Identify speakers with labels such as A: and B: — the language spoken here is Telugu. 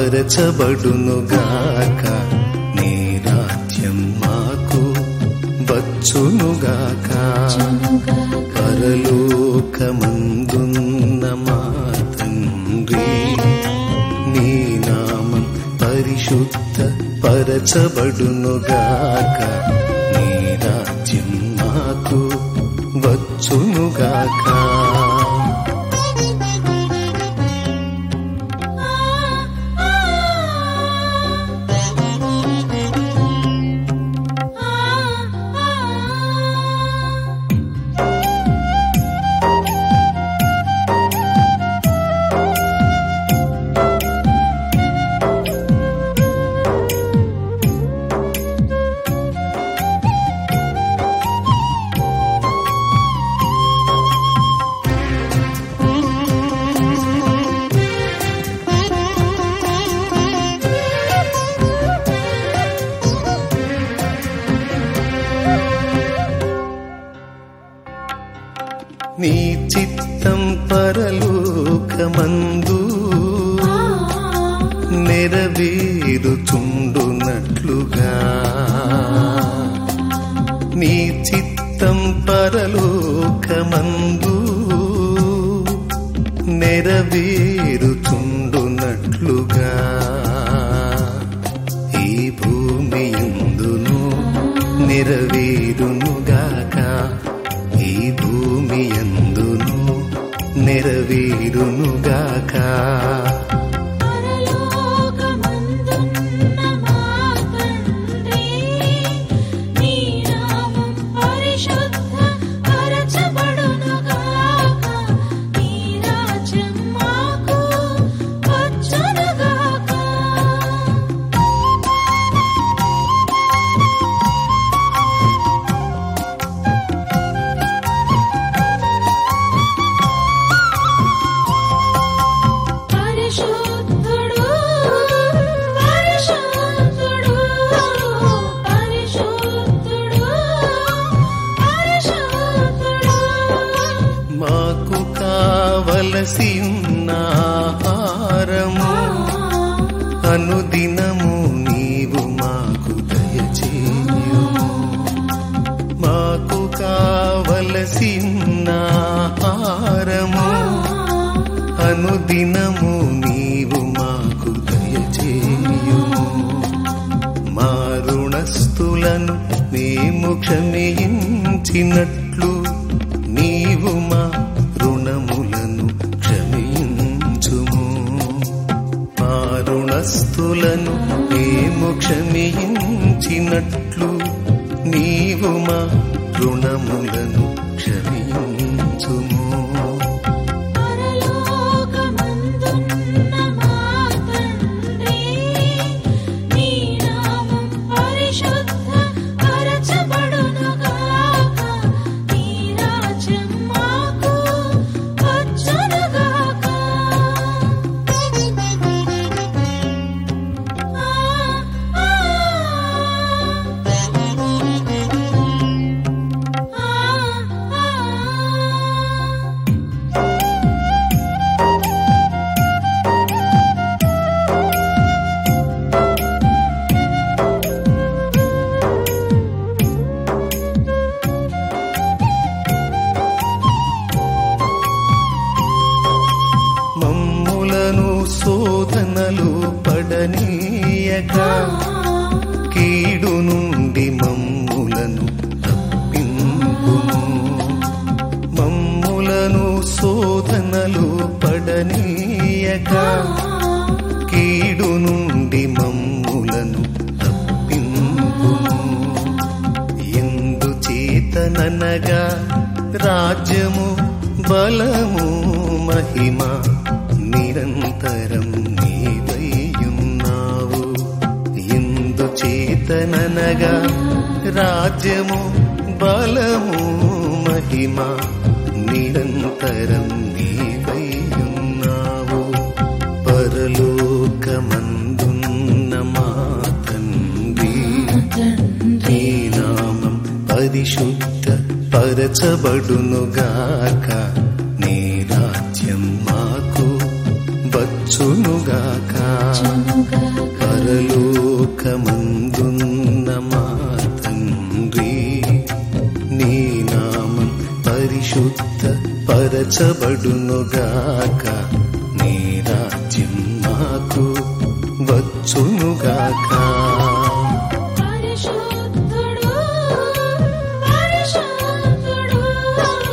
A: పరచబడునుగాక నీ రాజ్యం మాకు వచ్చునుగాక పరలోకమందున్న మా తండ్రి నీ నామం పరిశుద్ధ పరచబడునుగాక నీ రాజ్యం మాకు వచ్చునుగాక నీ చిత్తం పరలోకమందు నెరవేరుచుండునట్లుగా నీ చిత్తం పరలోకమందు నెరవేరుచుండునట్లుగా ఈ భూమి ఎందును నెరవేరునుగాక ఈ భూమి ఎందును నెరవేరునుగాక
B: పరలోకమందున్న మా తండ్రి నీ నామం పరిశుద్ధ పరచబడునుగాక నీ రాజ్యం మాకు వచ్చునుగాక పరిశుద్ధుడు పరిశుద్ధుడు పరిశుద్ధుడు పరిశుద్ధుడు
A: మాకు కావలసి ఉన్న ఆహారము అనుదినము నీవు మాకు దయచేయు మాకు కావలసి ఉన్న ఆహారము అనుదినము నీవు మాకు దయచేయు మా రుణస్థులను మేము క్షమించినట్లు నీవు మా రుణములను క్షమించుము మా రుణస్థులను మేము క్షమించినట్లు నీవు మా రుణములను క్షమించుము
B: పరలోకమందున్న మా తండ్రి నీ నామం పరిశుద్ధ పరచబడునుగాక నీ రాజ్యం మాకు వచ్చునుగాక
A: మమ్ములను శోధనలు పడనీయక కీడు నుండి మమ్ములను తప్పింపుము మమ్ములను శోధనలు పడనీయక కీడు నుండి మమ్ములను తప్పింపుము ఎందు చేతననగా రాజ్యము బలము మహిమ నిరంతరం నీవయ్యున్నావు ఎందు చేతననగా రాజ్యము బలము మహిమ నిరంతరం నీవయ్యున్నావు పరలోకమందున్న మా తండ్రి నీ నామం పరిశుద్ధ పరచబడునుగాక నీ రాజ్యం మాకు వచ్చునుగాక పరచబడునుగాక నీ రాజ్యం మాకు వచ్చునుగాక
B: పరిశుద్ధుడు పరిశుద్ధుడు